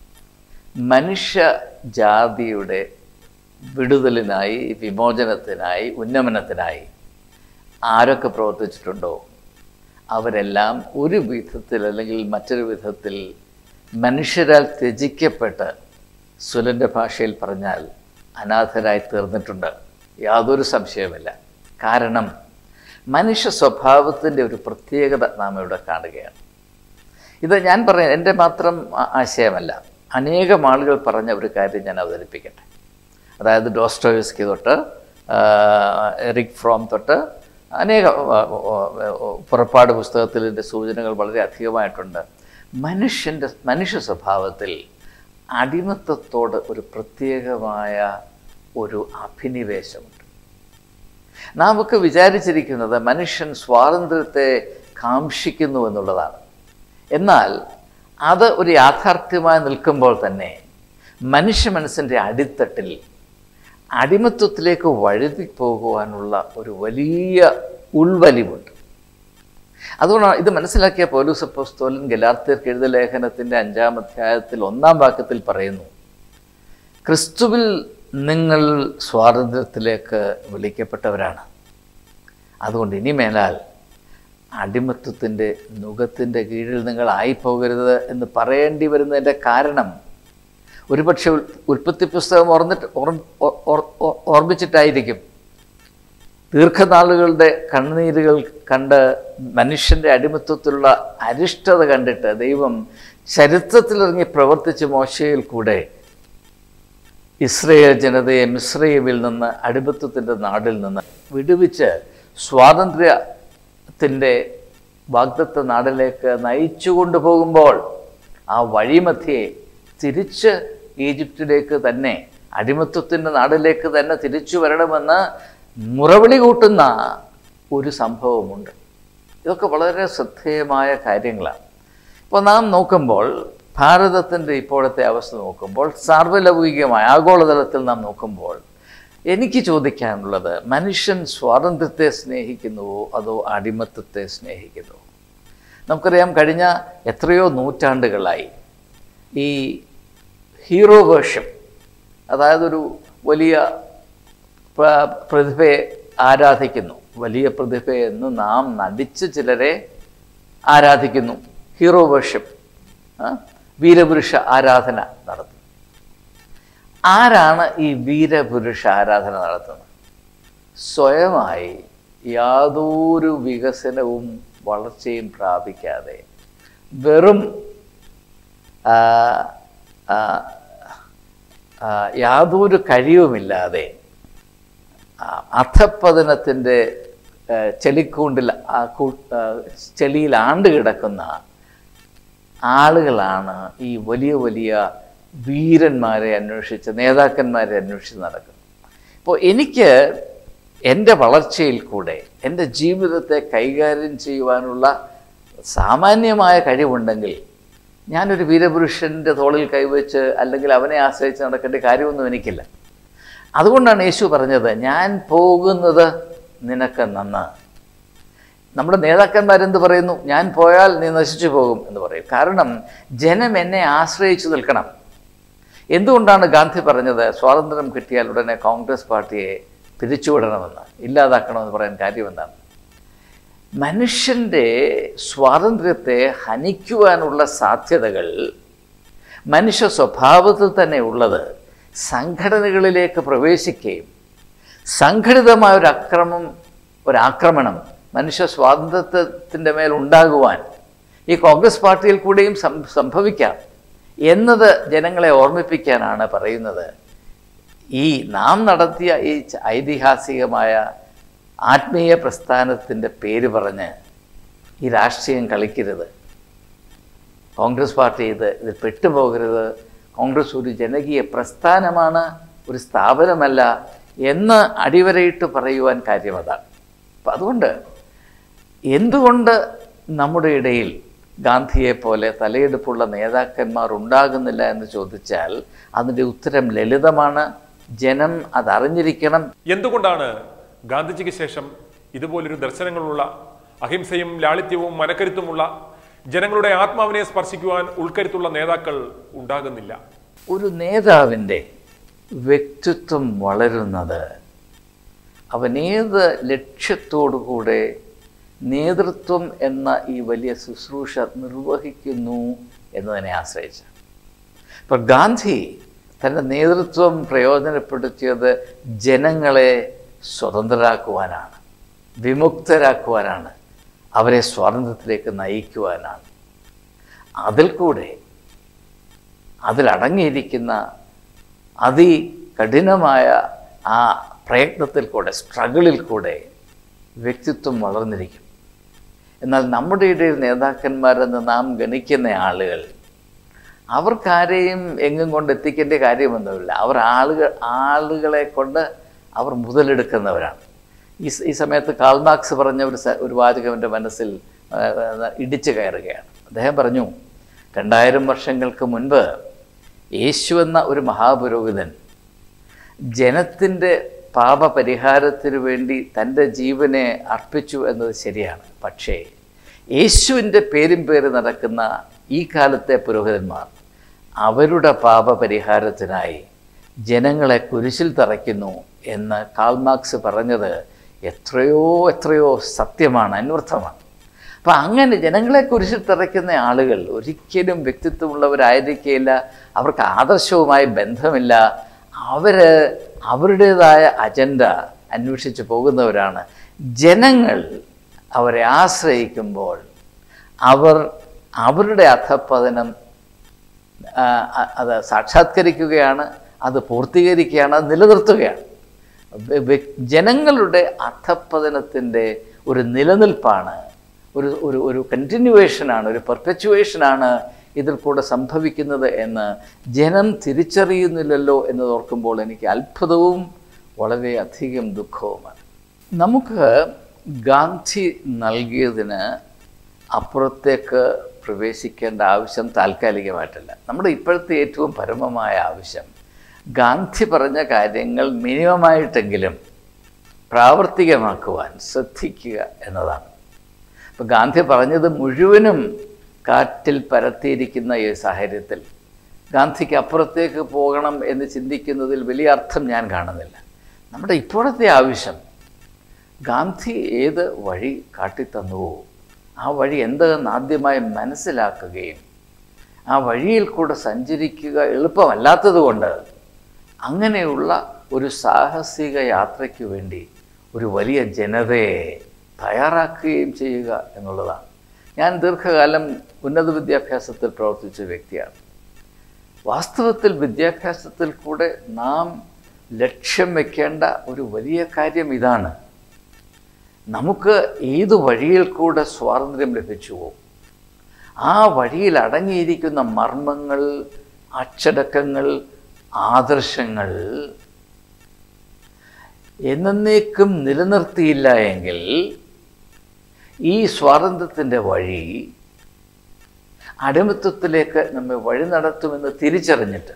മനുഷ്യ ജാതിയുടെ വിടുതലിനായി വിമോചനത്തിനായി ഉന്നമനത്തിനായി ആരൊക്കെ പ്രവർത്തിച്ചിട്ടുണ്ടോ അവരെല്ലാം ഒരു വിധത്തിൽ അല്ലെങ്കിൽ മറ്റൊരു വിധത്തിൽ മനുഷ്യരാൽ ത്യജിക്കപ്പെട്ട് സുലൻ്റെ ഭാഷയിൽ പറഞ്ഞാൽ അനാഥരായി തീർന്നിട്ടുണ്ട് യാതൊരു സംശയവുമില്ല കാരണം മനുഷ്യ സ്വഭാവത്തിൻ്റെ ഒരു പ്രത്യേകത നാം ഇവിടെ കാണുകയാണ് ഇത് ഞാൻ പറയാം എൻ്റെ മാത്രം ആ- ആശയമല്ല അനേകം ആളുകൾ പറഞ്ഞ ഒരു കാര്യം ഞാൻ അവതരിപ്പിക്കട്ടെ അതായത് ഡോസ്റ്റോയസ്കി തൊട്ട് ആ, എറിക് ഫ്രോം തൊട്ട് അനേക ആ, ആ, ആ, പുറപ്പാട് പുസ്തകത്തിൽ ഇതിൻ്റെ സൂചനകൾ വളരെ അധികമായിട്ടുണ്ട് മനുഷ്യൻ്റെ മനുഷ്യ സ്വഭാവത്തിൽ അടിമത്തത്തോട് ഒരു പ്രത്യേകമായ ഒരു അഭിനിവേശമുണ്ട് നാം ഒക്കെ വിചാരിച്ചിരിക്കുന്നത് മനുഷ്യൻ സ്വാതന്ത്ര്യത്തെ കാംക്ഷിക്കുന്നു എന്നുള്ളതാണ് എന്നാൽ അത് ഒരു യാഥാർത്ഥ്യമായി നിൽക്കുമ്പോൾ തന്നെ മനുഷ്യ മനസ്സിൻ്റെ അടിത്തട്ടിൽ അടിമത്വത്തിലേക്ക് വഴുതി പോകുവാനുള്ള ഒരു വലിയ ഉൾവലിവുണ്ട് അതുകൊണ്ടാണ് ഇത് മനസ്സിലാക്കിയ പൗലൂസ് അപ്പോസ്തോലൻ ഗലാർത്തിയർക്ക് എഴുതിയ ലേഖനത്തിൻ്റെ അഞ്ചാം അധ്യായത്തിൽ ഒന്നാം വാക്യത്തിൽ പറയുന്നു ക്രിസ്തുവിൽ നിങ്ങൾ സ്വാതന്ത്ര്യത്തിലേക്ക് വിളിക്കപ്പെട്ടവരാണ് അതുകൊണ്ട് ഇനി മേലാൽ അടിമത്വത്തിൻ്റെ നുഖത്തിൻ്റെ കീഴിൽ നിങ്ങൾ ആയിപ്പോകരുത് എന്ന് പറയേണ്ടി വരുന്നതിൻ്റെ കാരണം ഒരുപക്ഷെ ഉൽ- ഉൽപ്പത്തി പുസ്തകം ഓർന്നിട്ട് ഓർമ്മ- ഓർ- ഓർ- ഓർ- ഓർമ്മിച്ചിട്ടായിരിക്കും ദീർഘനാളുകളുടെ കണ്ണുനീരുകൾ കണ്ട് മനുഷ്യൻ്റെ അടിമത്വത്തിലുള്ള അരിഷ്ടത കണ്ടിട്ട് ദൈവം ചരിത്രത്തിലിറങ്ങി പ്രവർത്തിച്ച മോശയിൽ കൂടെ ഇസ്രയേൽ ജനതയെ മിശ്രയമിൽ നിന്ന് അടിമത്വത്തിൻ്റെ നാടിൽ നിന്ന് വിടുവിച്ച് സ്വാതന്ത്ര്യത്തിൻ്റെ വാഗ്ദത്ത നാടിലേക്ക് നയിച്ചു കൊണ്ടുപോകുമ്പോൾ ആ വഴിമധ്യേ തിരിച്ച് ഈജിപ്തിലേക്ക് തന്നെ അടിമത്വത്തിൻ്റെ നാടിലേക്ക് തന്നെ തിരിച്ചു വരണമെന്ന് മുറവിളി കൂട്ടുന്ന ഒരു സംഭവമുണ്ട് ഇതൊക്കെ വളരെ ശ്രദ്ധേയമായ കാര്യങ്ങളാണ് ഇപ്പോൾ നാം നോക്കുമ്പോൾ ഭാരതത്തിൻ്റെ ഇപ്പോഴത്തെ അവസ്ഥ നോക്കുമ്പോൾ സാർവലൗകികമായ ആഗോളതലത്തിൽ നാം നോക്കുമ്പോൾ എനിക്ക് ചോദിക്കാനുള്ളത് മനുഷ്യൻ സ്വാതന്ത്ര്യത്തെ സ്നേഹിക്കുന്നുവോ അതോ അടിമത്തത്തെ സ്നേഹിക്കുന്നുവോ നമുക്കറിയാം കഴിഞ്ഞ എത്രയോ നൂറ്റാണ്ടുകളായി ഈ ഹീറോ വേർഷിപ്പ് അതായത് ഒരു വലിയ പ്ര- പ്രതിഭയെ ആരാധിക്കുന്നു വലിയ പ്രതിഭയെന്ന് നാം നടിച്ച് ചിലരെ ആരാധിക്കുന്നു ഹീറോ വർഷിപ്പ് വീരപുരുഷ ആരാധന നടത്തുന്നു ആരാണ് ഈ വീരപുരുഷ ആരാധന നടത്തുന്നത് സ്വയമായി യാതൊരു വികസനവും വളർച്ചയും പ്രാപിക്കാതെ വെറും ആ, ആ, ആ, യാതൊരു കഴിവുമില്ലാതെ ആ, അധപ്പതനത്തിൻ്റെ ആ, ചെളിക്കൂണ്ടിൽ ആ കൂ- ആ, ചെളിയിൽ ആണ്ട് കിടക്കുന്ന ആളുകളാണ് ഈ വലിയ വലിയ വീരന്മാരെ അന്വേഷിച്ച് നേതാക്കന്മാരെ അന്വേഷിച്ച് നടക്കുന്നത് ഇപ്പോൾ എനിക്ക് എൻ്റെ വളർച്ചയിൽ കൂടെ എൻ്റെ ജീവിതത്തെ കൈകാര്യം ചെയ്യുവാനുള്ള സാമാന്യമായ കഴിവുണ്ടെങ്കിൽ ഞാനൊരു വീരപുരുഷൻ്റെ തോളിൽ കൈവച്ച് അല്ലെങ്കിൽ അവനെ ആശ്രയിച്ച് നടക്കേണ്ട കാര്യമൊന്നും എനിക്കില്ല അതുകൊണ്ടാണ് യേശു പറഞ്ഞത് ഞാൻ പോകുന്നത് നിനക്ക് നന്ന് നമ്മുടെ നേതാക്കന്മാരെന്ത് പറയുന്നു ഞാൻ പോയാൽ നീ നശിച്ചു പോകും എന്ന് പറയും കാരണം ജനം എന്നെ ആശ്രയിച്ചു നിൽക്കണം എന്തുകൊണ്ടാണ് ഗാന്ധി പറഞ്ഞത് സ്വാതന്ത്ര്യം കിട്ടിയാൽ ഉടനെ കോൺഗ്രസ് പാർട്ടിയെ പിരിച്ചുവിടണമെന്ന് ഇല്ലാതാക്കണമെന്ന് പറയാൻ കാര്യം എന്താണ് മനുഷ്യൻ്റെ സ്വാതന്ത്ര്യത്തെ ഹനിക്കുവാനുള്ള സാധ്യതകൾ മനുഷ്യ സ്വഭാവത്തിൽ തന്നെ ഉള്ളത് സംഘടനകളിലേക്ക് പ്രവേശിക്കുകയും സംഘടിതമായ ഒരു അക്രമം ഒരാക്രമണം മനുഷ്യ സ്വാതന്ത്ര്യത്തിൻ്റെ മേൽ ഉണ്ടാകുവാൻ ഈ കോൺഗ്രസ് പാർട്ടിയിൽ കൂടെയും സം- സംഭവിക്കാം എന്നത് ജനങ്ങളെ ഓർമ്മിപ്പിക്കാനാണ് പറയുന്നത് ഈ നാം നടത്തിയ ഈ ച- ഐതിഹാസികമായ ആത്മീയ പ്രസ്ഥാനത്തിൻ്റെ പേര് പറഞ്ഞ് ഈ രാഷ്ട്രീയം കളിക്കരുത് കോൺഗ്രസ് പാർട്ടി ഇത് ഇത് പെട്ടുപോകരുത് കോൺഗ്രസ് ഒരു ജനകീയ പ്രസ്ഥാനമാണ് ഒരു സ്ഥാപനമല്ല എന്ന് അടിവരയിട്ട് പറയുവാൻ കാര്യം അതാണ് അപ്പം അതുകൊണ്ട് എന്തുകൊണ്ട് നമ്മുടെ ഇടയിൽ ഗാന്ധിയെ പോലെ തലയെടുപ്പുള്ള നേതാക്കന്മാർ ഉണ്ടാകുന്നില്ല എന്ന് ചോദിച്ചാൽ അതിൻ്റെ ഉത്തരം ലളിതമാണ് ജനം അതറിഞ്ഞിരിക്കണം എന്തുകൊണ്ടാണ് ഗാന്ധിജിക്ക് ശേഷം ഇതുപോലൊരു ദർശനങ്ങളുള്ള അഹിംസയും ലാളിത്യവും മനക്കരുത്തുമുള്ള ജനങ്ങളുടെ ആത്മാവിനെ സ്പർശിക്കുവാൻ ഉൾക്കരുത്തുള്ള നേതാക്കൾ ഉണ്ടാകുന്നില്ല ഒരു നേതാവിൻ്റെ വ്യക്തിത്വം വളരുന്നത് അവൻ ഏത് ലക്ഷ്യത്തോടുകൂടെ നേതൃത്വം എന്ന ഈ വലിയ ശുശ്രൂഷ നിർവഹിക്കുന്നു എന്നതിനെ ആശ്രയിച്ച് ഇപ്പോൾ ഗാന്ധി തൻ്റെ നേതൃത്വം പ്രയോജനപ്പെടുത്തിയത് ജനങ്ങളെ സ്വതന്ത്രരാക്കുവാനാണ് വിമുക്തരാക്കുവാനാണ് അവരെ സ്വാതന്ത്ര്യത്തിലേക്ക് നയിക്കുവാനാണ് അതിൽ കൂടെ അതിലടങ്ങിയിരിക്കുന്ന അതികഠിനമായ ആ പ്രയത്നത്തിൽ കൂടെ സ്ട്രഗിളിൽ കൂടെ വ്യക്തിത്വം വളർന്നിരിക്കും എന്നാൽ നമ്മുടെ ഇടയിൽ നേതാക്കന്മാരെന്ന് നാം ഗണിക്കുന്ന ആളുകൾ അവർക്കാരെയും എങ്ങും കൊണ്ട് എത്തിക്കേണ്ട കാര്യമൊന്നുമില്ല അവർ ആളുകൾ ആളുകളെ കൊണ്ട് അവർ മുതലെടുക്കുന്നവരാണ് ഈ സ- ഈ സമയത്ത് കാൾമാർക്സ് പറഞ്ഞ ഒരു സ- ഒരു വാചകം എൻ്റെ മനസ്സിൽ ആ, ആ, ഇടിച്ചു കയറുകയാണ് അദ്ദേഹം പറഞ്ഞു രണ്ടായിരം വർഷങ്ങൾക്ക് മുൻപ് യേശു എന്ന ഒരു മഹാപുരോഹിതൻ ജനത്തിൻ്റെ പാപപരിഹാരത്തിനു വേണ്ടി തൻ്റെ ജീവനെ അർപ്പിച്ചു എന്നത് ശരിയാണ് പക്ഷേ യേശുവിൻ്റെ പേരും പേര് നടക്കുന്ന ഈ കാലത്തെ പുരോഹിതന്മാർ അവരുടെ പാപപരിഹാരത്തിനായി ജനങ്ങളെ കുരിശിൽ തറയ്ക്കുന്നു എന്ന് കാൾമാർക്സ് പറഞ്ഞത് എത്രയോ എത്രയോ സത്യമാണ് അന്വർത്ഥമാണ് അപ്പം അങ്ങനെ ജനങ്ങളെ കുരിശിൽ തറയ്ക്കുന്ന ആളുകൾ ഒരിക്കലും വ്യക്തിത്വമുള്ളവരായിരിക്കില്ല അവർക്ക് ആദർശവുമായി ബന്ധമില്ല അവർ അവരുടേതായ അജണ്ട അന്വേഷിച്ച് പോകുന്നവരാണ് ജനങ്ങൾ അവരെ ആശ്രയിക്കുമ്പോൾ അവർ അവരുടെ അധപ്പതനം ആ, അ- അത് സാക്ഷാത്കരിക്കുകയാണ് അത് പൂർത്തീകരിക്കുകയാണ് അത് നിലനിർത്തുകയാണ് വെ- വെ- ജനങ്ങളുടെ അധപ്പതനത്തിൻ്റെ ഒരു നിലനിൽപ്പാണ് ഒരു ഒരു ഒരു കണ്ടിന്യൂവേഷനാണ് ഒരു പെർപ്പച്യുവേഷനാണ് ഇതിൽ കൂടെ സംഭവിക്കുന്നത് എന്ന് ജനം തിരിച്ചറിയുന്നില്ലല്ലോ എന്നത് ഓർക്കുമ്പോൾ എനിക്ക് അത്ഭുതവും വളരെയധികം ദുഃഖവുമാണ് നമുക്ക് ഗാന്ധി നൽകിയതിന് അപ്പുറത്തേക്ക് പ്രവേശിക്കേണ്ട ആവശ്യം താൽക്കാലികമായിട്ടല്ല നമ്മുടെ ഇപ്പോഴത്തെ ഏറ്റവും പരമമായ ആവശ്യം ഗാന്ധി പറഞ്ഞ കാര്യങ്ങൾ മിനിമമായിട്ടെങ്കിലും പ്രാവർത്തികമാക്കുവാൻ ശ്രദ്ധിക്കുക എന്നതാണ് അപ്പോൾ ഗാന്ധി പറഞ്ഞത് മുഴുവനും കാറ്റിൽ പരത്തിയിരിക്കുന്ന ഈ സാഹചര്യത്തിൽ ഗാന്ധിക്ക് അപ്പുറത്തേക്ക് പോകണം എന്ന് ചിന്തിക്കുന്നതിൽ വലിയ അർത്ഥം ഞാൻ കാണുന്നില്ല നമ്മുടെ ഇപ്പോഴത്തെ ആവശ്യം ഗാന്ധി ഏത് വഴി കാട്ടിത്തന്നുവോ ആ വഴി എന്തെന്ന് ആദ്യമായി മനസ്സിലാക്കുകയും ആ വഴിയിൽ കൂടെ സഞ്ചരിക്കുക എളുപ്പമല്ലാത്തതുകൊണ്ട് അങ്ങനെയുള്ള ഒരു സാഹസിക യാത്രയ്ക്ക് വേണ്ടി ഒരു വലിയ ജനതയെ തയ്യാറാക്കുകയും ചെയ്യുക എന്നുള്ളതാണ് ഞാൻ ദീർഘകാലം ഉന്നത വിദ്യാഭ്യാസത്തിൽ പ്രവർത്തിച്ച വ്യക്തിയാണ് വാസ്തവത്തിൽ വിദ്യാഭ്യാസത്തിൽ കൂടെ നാം ലക്ഷ്യം വെക്കേണ്ട ഒരു വലിയ കാര്യം ഇതാണ് നമുക്ക് ഏത് വഴിയിൽ കൂടെ സ്വാതന്ത്ര്യം ലഭിച്ചുവോ ആ വഴിയിൽ അടങ്ങിയിരിക്കുന്ന മർമ്മങ്ങൾ അച്ചടക്കങ്ങൾ ആദർശങ്ങൾ എന്നേക്കും നിലനിർത്തിയില്ല എങ്കിൽ ഈ സ്വാതന്ത്ര്യത്തിൻ്റെ വഴി അടിമത്വത്തിലേക്ക് നമ്മെ വഴി നടത്തുമെന്ന് തിരിച്ചറിഞ്ഞിട്ട്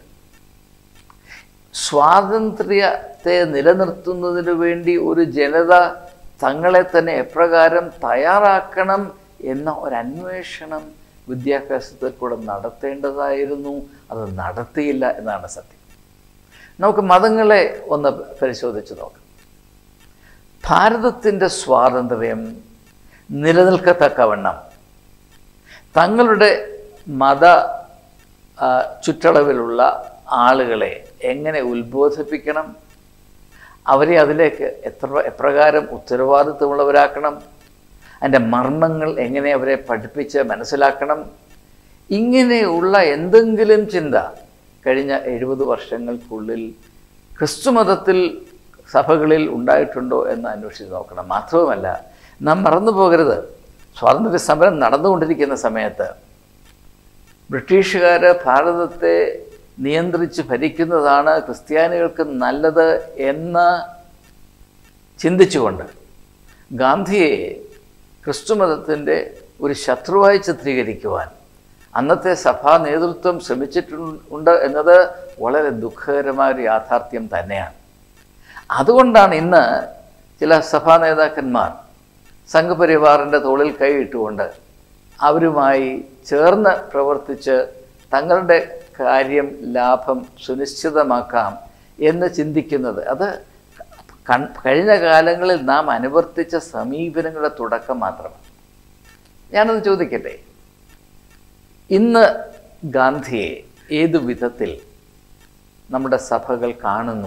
സ്വാതന്ത്ര്യത്തെ നിലനിർത്തുന്നതിന് വേണ്ടി ഒരു ജനത തങ്ങളെ തന്നെ എപ്രകാരം തയ്യാറാക്കണം എന്ന ഒരു അന്വേഷണം വിദ്യാഭ്യാസത്തിൽ കൂടെ നടത്തേണ്ടതായിരുന്നു അത് നടത്തിയില്ല എന്നാണ് സത്യം നമുക്ക് മതങ്ങളെ ഒന്ന് പരിശോധിച്ച് നോക്കാം ഭാരതത്തിൻ്റെ സ്വാതന്ത്ര്യം നിലനിൽക്കത്തക്കവണ്ണം തങ്ങളുടെ മത ആ, ചുറ്റളവിലുള്ള ആളുകളെ എങ്ങനെ ഉത്ബോധിപ്പിക്കണം അവരെ അതിലേക്ക് എത്ര എപ്രകാരം ഉത്തരവാദിത്വമുള്ളവരാക്കണം അതിൻ്റെ മർമ്മങ്ങൾ എങ്ങനെ അവരെ പഠിപ്പിച്ച് മനസ്സിലാക്കണം ഇങ്ങനെയുള്ള എന്തെങ്കിലും ചിന്ത കഴിഞ്ഞ എഴുപത് വർഷങ്ങൾക്കുള്ളിൽ ക്രിസ്തുമതത്തിൽ സഭകളിൽ ഉണ്ടായിട്ടുണ്ടോ എന്ന് അന്വേഷിച്ച് നോക്കണം മാത്രവുമല്ല നാം മറന്നു പോകരുത് സ്വാതന്ത്ര്യ സമരം നടന്നുകൊണ്ടിരിക്കുന്ന സമയത്ത് ബ്രിട്ടീഷുകാർ ഭാരതത്തെ നിയന്ത്രിച്ച് ഭരിക്കുന്നതാണ് ക്രിസ്ത്യാനികൾക്ക് നല്ലത് എന്ന് ചിന്തിച്ചുകൊണ്ട് ഗാന്ധിയെ ക്രിസ്തുമതത്തിൻ്റെ ഒരു ശത്രുവായി ചിത്രീകരിക്കുവാൻ അന്നത്തെ സഭാ നേതൃത്വം ശ്രമിച്ചിട്ടുണ്ട് എന്നത് വളരെ ദുഃഖകരമായ ഒരു യാഥാർത്ഥ്യം തന്നെയാണ് അതുകൊണ്ടാണ് ഇന്ന് ചില സഭാ നേതാക്കന്മാർ സംഘപരിവാറിൻ്റെ തോളിൽ കൈയിട്ടുകൊണ്ട് അവരുമായി ചേർന്ന് പ്രവർത്തിച്ച് തങ്ങളുടെ കാര്യം ലാഭം സുനിശ്ചിതമാക്കാം എന്ന് ചിന്തിക്കുന്നത് അത് കൺ കഴിഞ്ഞ കാലങ്ങളിൽ നാം അനുവർത്തിച്ച സമീപനങ്ങളുടെ തുടക്കം മാത്രമാണ് ഞാനത് ചോദിക്കട്ടെ ഇന്ന് ഗാന്ധിയെ ഏതു വിധത്തിൽ നമ്മുടെ സഭകൾ കാണുന്നു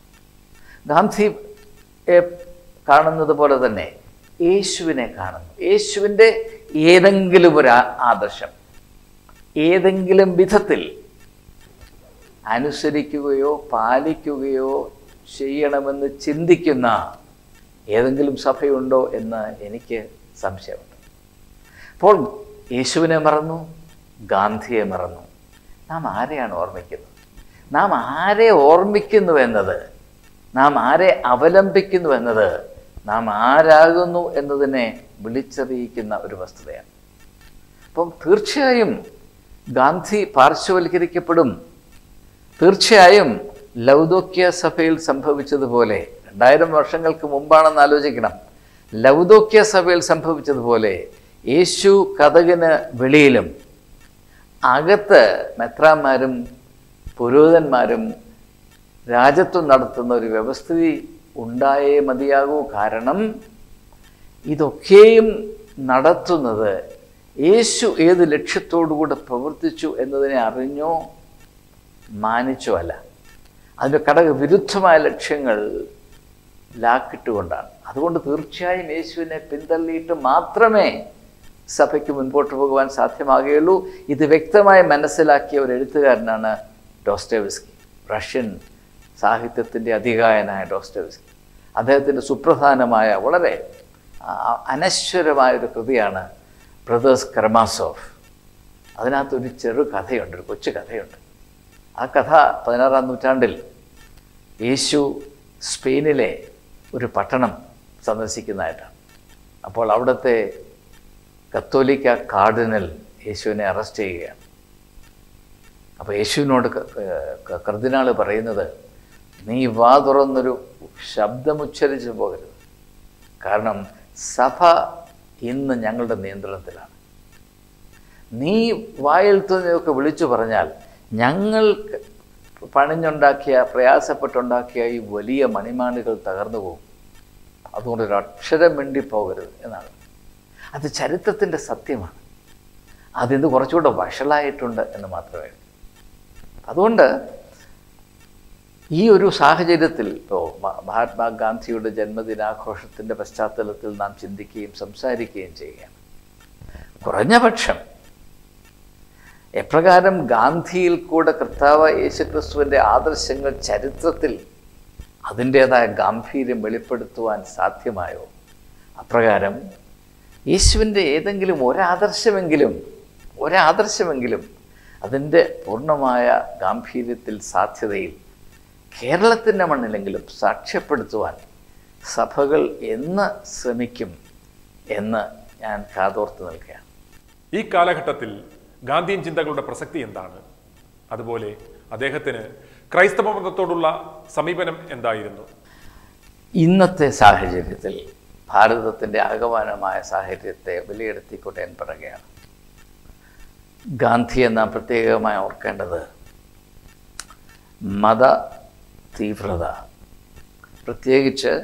ഗാന്ധിയെ കാണുന്നത് പോലെ തന്നെ യേശുവിനെ കാണുന്നു യേശുവിൻ്റെ ഏതെങ്കിലും ഒരു ആ- ആദർശം ഏതെങ്കിലും വിധത്തിൽ അനുസരിക്കുകയോ പാലിക്കുകയോ ചെയ്യണമെന്ന് ചിന്തിക്കുന്ന ഏതെങ്കിലും സഭയുണ്ടോ എന്ന് എനിക്ക് സംശയമുണ്ട് അപ്പോൾ യേശുവിനെ മറന്നു ഗാന്ധിയെ മറന്നു നാം ആരെയാണ് ഓർമ്മിക്കുന്നത് നാം ആരെ ഓർമ്മിക്കുന്നു എന്നത് നാം ആരെ അവലംബിക്കുന്നു എന്നത് നാം ആരാകുന്നു എന്നതിനെ വിളിച്ചറിയിക്കുന്ന ഒരു വസ്തുതയാണ് അപ്പം തീർച്ചയായും ഗാന്ധി പാർശ്വവൽക്കരിക്കപ്പെടും തീർച്ചയായും ലൗദോക്യ സഭയിൽ സംഭവിച്ചതുപോലെ രണ്ടായിരം വർഷങ്ങൾക്ക് മുമ്പാണെന്ന് ആലോചിക്കണം ലൗദോക്യ സഭയിൽ സംഭവിച്ചതുപോലെ യേശു കഥകിന് വെളിയിലും അകത്ത് മെത്രാന്മാരും പുരോഹിതന്മാരും രാജ്യത്വം നടത്തുന്ന ഒരു വ്യവസ്ഥിതി ഉണ്ടായേ മതിയാകൂ കാരണം ഇതൊക്കെയും നടത്തുന്നത് യേശു ഏത് ലക്ഷ്യത്തോടുകൂടെ പ്രവർത്തിച്ചു എന്നതിനെ അറിഞ്ഞോ മാനിച്ചോ അല്ല അതിൻ്റെ ഘടക വിരുദ്ധമായ ലക്ഷ്യങ്ങൾ ലാക്കിട്ടുകൊണ്ടാണ് അതുകൊണ്ട് തീർച്ചയായും യേശുവിനെ പിന്തള്ളിയിട്ട് മാത്രമേ സഭയ്ക്ക് മുൻപോട്ട് പോകുവാൻ സാധ്യമാകുകയുള്ളൂ ഇത് വ്യക്തമായി മനസ്സിലാക്കിയ ഒരു എഴുത്തുകാരനാണ് ഡോസ്റ്റോവസ്കി റഷ്യൻ സാഹിത്യത്തിൻ്റെ അധികായനായ ഡോസ്റ്റോവസ്കി അദ്ദേഹത്തിൻ്റെ സുപ്രധാനമായ വളരെ ആ, അനശ്വരമായ ഒരു കൃതിയാണ് ബ്രദേഴ്സ് കർമാസോഫ് അതിനകത്തൊരു ചെറു കഥയുണ്ട് ഒരു കൊച്ചു കഥയുണ്ട് ആ കഥ പതിനാറാം നൂറ്റാണ്ടിൽ യേശു സ്പെയിനിലെ ഒരു പട്ടണം സന്ദർശിക്കുന്നതായിട്ടാണ് അപ്പോൾ അവിടുത്തെ കത്തോലിക്ക കാർഡിനൽ യേശുവിനെ അറസ്റ്റ് ചെയ്യുകയാണ് അപ്പോൾ യേശുവിനോട് ക- ക- കർദിനാള് പറയുന്നത് നീ വാ തുറന്നൊരു ശബ്ദമുച്ചരിച്ച് പോകരുത് കാരണം സഭ ഇന്ന് ഞങ്ങളുടെ നിയന്ത്രണത്തിലാണ് നീ വായിൽ തോന്നിയൊക്കെ വിളിച്ചു പറഞ്ഞാൽ ഞങ്ങൾ പണിഞ്ഞുണ്ടാക്കിയ പ്രയാസപ്പെട്ടുണ്ടാക്കിയ ഈ വലിയ മണിമാണികൾ തകർന്നു പോകും അതുകൊണ്ട് ഒരു അക്ഷരം മിണ്ടിപ്പോകരുത് എന്നാണ് അത് ചരിത്രത്തിൻ്റെ സത്യമാണ് അതിന്ന് കുറച്ചുകൂടെ വഷളായിട്ടുണ്ട് എന്ന് മാത്രമേ ഉള്ളൂ. അതുകൊണ്ട് ഈ ഒരു സാഹചര്യത്തിൽ ഇപ്പോൾ മഹാത്മാഗാന്ധിയുടെ ജന്മദിനാഘോഷത്തിൻ്റെ പശ്ചാത്തലത്തിൽ നാം ചിന്തിക്കുകയും സംസാരിക്കുകയും ചെയ്യുകയാണ് കുറഞ്ഞ പക്ഷം എപ്രകാരം ഗാന്ധിയിൽ കൂടെ കർത്താവ് യേശുക്രിസ്തുവിൻ്റെ ആദർശങ്ങൾ ചരിത്രത്തിൽ അതിൻ്റേതായ ഗാംഭീര്യം വെളിപ്പെടുത്തുവാൻ സാധ്യമായോ അപ്രകാരം യേശുവിൻ്റെ ഏതെങ്കിലും ഒരാദർശമെങ്കിലും ഒരാദർശമെങ്കിലും അതിൻ്റെ പൂർണ്ണമായ ഗാംഭീര്യത്തിൽ സാധ്യതയിൽ കേരളത്തിൻ്റെ മണ്ണിലെങ്കിലും സാക്ഷ്യപ്പെടുത്തുവാൻ സഭകൾ എന്ന് ശ്രമിക്കും എന്ന് ഞാൻ കാതോർത്ത് നിൽക്കുകയാണ് ഈ കാലഘട്ടത്തിൽ ഗാന്ധിയൻ ചിന്തകളുടെ പ്രസക്തി എന്താണ് അതുപോലെ അദ്ദേഹത്തിന് ക്രൈസ്തവ മതത്തോടുള്ള സമീപനം എന്തായിരുന്നു ഇന്നത്തെ സാഹചര്യത്തിൽ ഭാരതത്തിൻ്റെ ആകമാനമായ സാഹചര്യത്തെ വിലയിരുത്തിക്കൊണ്ട് ഞാൻ പറയുകയാണ് ഗാന്ധിയെ നാം പ്രത്യേകമായി ഓർക്കേണ്ടത് മത തീവ്രത പ്രത്യേകിച്ച്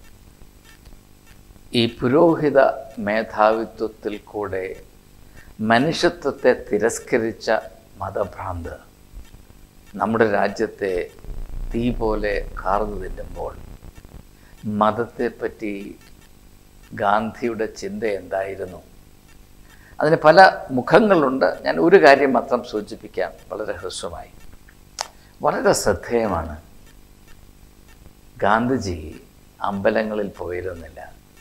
ഈ പുരോഹിത മേധാവിത്വത്തിൽ കൂടെ മനുഷ്യത്വത്തെ തിരസ്കരിച്ച മതഭ്രാന്ത് നമ്മുടെ രാജ്യത്തെ തീ പോലെ കാർന്നു തിന്നുമ്പോൾ മതത്തെപ്പറ്റി ഗാന്ധിയുടെ ചിന്ത എന്തായിരുന്നു അതിന് പല മുഖങ്ങളുണ്ട് ഞാൻ ഒരു കാര്യം മാത്രം സൂചിപ്പിക്കാം വളരെ ഹ്രസ്വമായി വളരെ ശ്രദ്ധേയമാണ് ഗാന്ധിജി അമ്പലങ്ങളിൽ പോയിരുന്നില്ല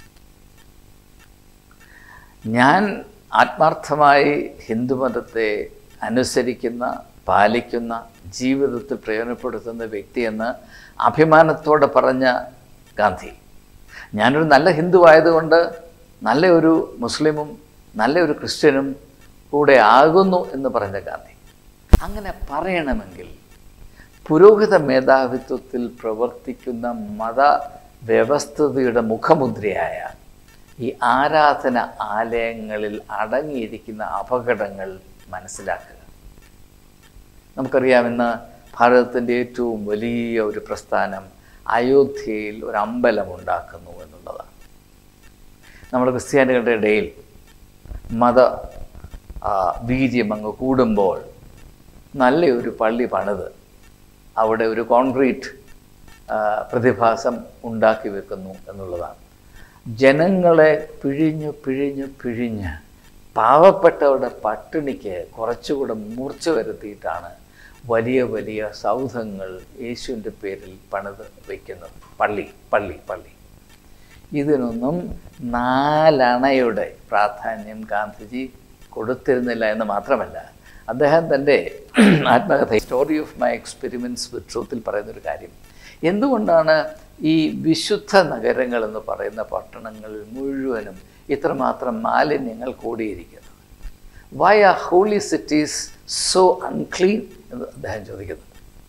ഞാൻ ആത്മാർത്ഥമായി ഹിന്ദുമതത്തെ അനുസരിക്കുന്ന പാലിക്കുന്ന ജീവിതത്തിൽ പ്രയോജനപ്പെടുത്തുന്ന വ്യക്തിയെന്ന് അഭിമാനത്തോടെ പറഞ്ഞ ഗാന്ധി ഞാനൊരു നല്ല ഹിന്ദു ആയതുകൊണ്ട് നല്ലൊരു മുസ്ലിമും നല്ലൊരു ക്രിസ്ത്യനും കൂടെ ആകുന്നു എന്ന് പറഞ്ഞ ഗാന്ധി അങ്ങനെ പറയണമെങ്കിൽ പുരോഹിത മേധാവിത്വത്തിൽ പ്രവർത്തിക്കുന്ന മത വ്യവസ്ഥതയുടെ മുഖമുദ്രയായ ഈ ആരാധന ആലയങ്ങളിൽ അടങ്ങിയിരിക്കുന്ന അപകടങ്ങൾ മനസ്സിലാക്കുക നമുക്കറിയാം ഇന്ന് ഭാരതത്തിൻ്റെ ഏറ്റവും വലിയ ഒരു പ്രസ്ഥാനം അയോധ്യയിൽ ഒരു അമ്പലം ഉണ്ടാക്കുന്നു എന്നുള്ളതാണ് നമ്മുടെ ക്രിസ്ത്യാനികളുടെ ഇടയിൽ മത ആ, വീര്യം അങ്ങ് കൂടുമ്പോൾ നല്ലൊരു പള്ളി പണിത് അവിടെ ഒരു കോൺക്രീറ്റ് ആ, പ്രതിഭാസം ഉണ്ടാക്കി വെക്കുന്നു എന്നുള്ളതാണ് ജനങ്ങളെ പിഴിഞ്ഞു പിഴിഞ്ഞു പിഴിഞ്ഞ് പാവപ്പെട്ടവരുടെ പട്ടിണിക്ക് കുറച്ചുകൂടെ മൂർച്ച വരുത്തിയിട്ടാണ് വലിയ വലിയ സൗധങ്ങൾ യേശുവിൻ്റെ പേരിൽ പണിത് വയ്ക്കുന്നത് പള്ളി പള്ളി പള്ളി ഇതിനൊന്നും നാലണയുടെ പ്രാധാന്യം ഗാന്ധിജി കൊടുത്തിരുന്നില്ല എന്ന് മാത്രമല്ല അദ്ദേഹം തൻ്റെ ആത്മകഥ story of my experiments with ട്രൂത്തിൽ പറയുന്നൊരു കാര്യം എന്തുകൊണ്ടാണ് ഈ വിശുദ്ധ നഗരങ്ങൾ എന്ന് പറയുന്ന പട്ടണങ്ങൾ മുഴുവനും ഇത്രമാത്രം മാലിന്യങ്ങൾ കൂടിയിരിക്കുന്നത് why are holy cities so unclean എന്ന് അദ്ദേഹം ചോദിക്കുന്നു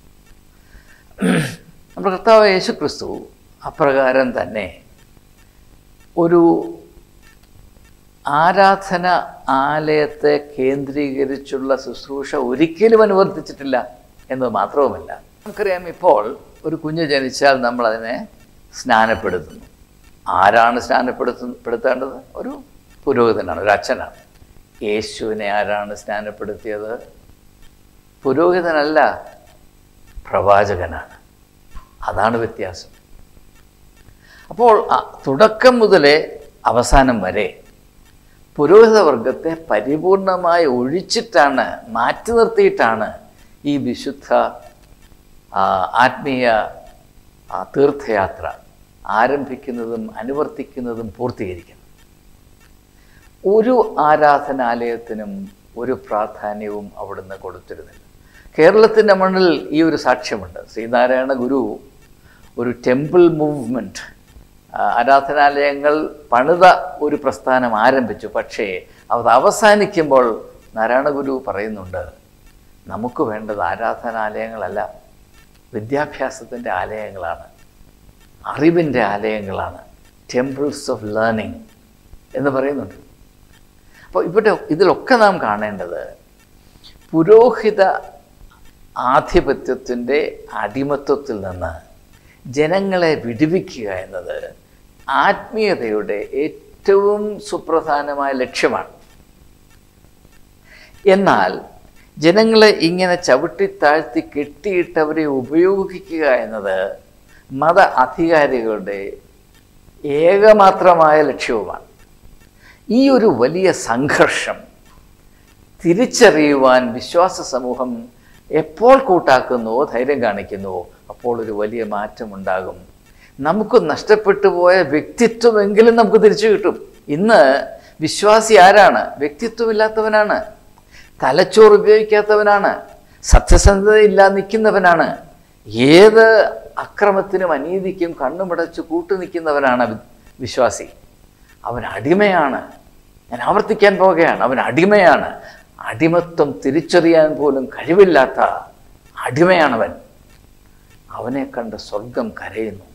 നമ്മുടെ കർത്താവ് യേശു ക്രിസ്തു അപ്രകാരം തന്നെ ഒരു ആരാധന ആലയത്തെ കേന്ദ്രീകരിച്ചുള്ള ശുശ്രൂഷ ഒരിക്കലും അനുവർത്തിച്ചിട്ടില്ല എന്നത് മാത്രവുമല്ല നമുക്കറിയാം ഇപ്പോൾ ഒരു കുഞ്ഞ് ജനിച്ചാൽ നമ്മൾ അതിനെ സ്നാനപ്പെടുത്തുന്നു ആരാണ് സ്നാനപ്പെടുത്തു പെടുത്തേണ്ടത് ഒരു പുരോഹിതനാണ് ഒരു അച്ഛനാണ് യേശുവിനെ ആരാണ് സ്നാനപ്പെടുത്തിയത് പുരോഹിതനല്ല പ്രവാചകനാണ് അതാണ് വ്യത്യാസം അപ്പോൾ ആ തുടക്കം മുതലേ അവസാനം വരെ പുരോഹിതവർഗത്തെ പരിപൂർണമായി ഒഴിച്ചിട്ടാണ് മാറ്റി നിർത്തിയിട്ടാണ് ഈ വിശുദ്ധ ആ, ആത്മീയ ആ, തീർത്ഥയാത്ര ആരംഭിക്കുന്നതും അനുവർത്തിക്കുന്നതും പൂർത്തീകരിക്കുന്നത് ഒരു ആരാധനാലയത്തിനും ഒരു പ്രാധാന്യവും അവിടുന്ന് കൊടുത്തിരുന്നില്ല കേരളത്തിൻ്റെ മണ്ണിൽ ഈ ഒരു സാക്ഷ്യമുണ്ട് ശ്രീനാരായണ ഗുരു ഒരു ടെമ്പിൾ മൂവ്മെൻറ്റ് ആരാധനാലയങ്ങൾ പണിത ഒരു പ്രസ്ഥാനം ആരംഭിച്ചു പക്ഷേ അത് അവസാനിക്കുമ്പോൾ നാരായണ ഗുരു പറയുന്നുണ്ട് നമുക്ക് വേണ്ടത് ആരാധനാലയങ്ങളല്ല വിദ്യാഭ്യാസത്തിൻ്റെ ആലയങ്ങളാണ് അറിവിൻ്റെ ആലയങ്ങളാണ് ടെമ്പിൾസ് ഓഫ് ലേണിംഗ് എന്ന് പറയുന്നുണ്ട് അപ്പോൾ ഇവിടെ ഇതിലൊക്കെ നാം കാണേണ്ടത് പുരോഹിത ആധിപത്യത്തിൻ്റെ അടിമത്വത്തിൽ നിന്ന് ജനങ്ങളെ വിടുവിക്കുക എന്നത് ആത്മീയതയുടെ ഏറ്റവും സുപ്രധാനമായ ലക്ഷ്യമാണ് എന്നാൽ ജനങ്ങളെ ഇങ്ങനെ ചവിട്ടിത്താഴ്ത്തി കെട്ടിയിട്ടവരെ ഉപയോഗിക്കുക എന്നത് മത അധികാരികളുടെ ഏകമാത്രമായ ലക്ഷ്യവുമാണ് ഈ ഒരു വലിയ സംഘർഷം തിരിച്ചറിയുവാൻ വിശ്വാസ സമൂഹം എപ്പോൾ കൂട്ടാക്കുന്നുവോ ധൈര്യം കാണിക്കുന്നുവോ അപ്പോൾ ഒരു വലിയ മാറ്റമുണ്ടാകും നമുക്ക് നഷ്ടപ്പെട്ടു പോയ വ്യക്തിത്വമെങ്കിലും നമുക്ക് തിരിച്ചു കിട്ടും ഇന്ന് വിശ്വാസി ആരാണ് വ്യക്തിത്വമില്ലാത്തവനാണ് തലച്ചോറ് ഉപയോഗിക്കാത്തവനാണ് സത്യസന്ധത ഇല്ലാതെ നിൽക്കുന്നവനാണ് ഏത് അക്രമത്തിനും അനീതിക്കും കണ്ണുമടച്ച് കൂട്ടു നിൽക്കുന്നവനാണ് വി- വിശ്വാസി അവൻ അടിമയാണ് ഞാൻ ആവർത്തിക്കാൻ പോകുകയാണ് അവൻ അടിമയാണ് അടിമത്വം തിരിച്ചറിയാൻ പോലും കഴിവില്ലാത്ത അടിമയാണവൻ അവനെ കണ്ട് സ്വർഗം കരയുന്നു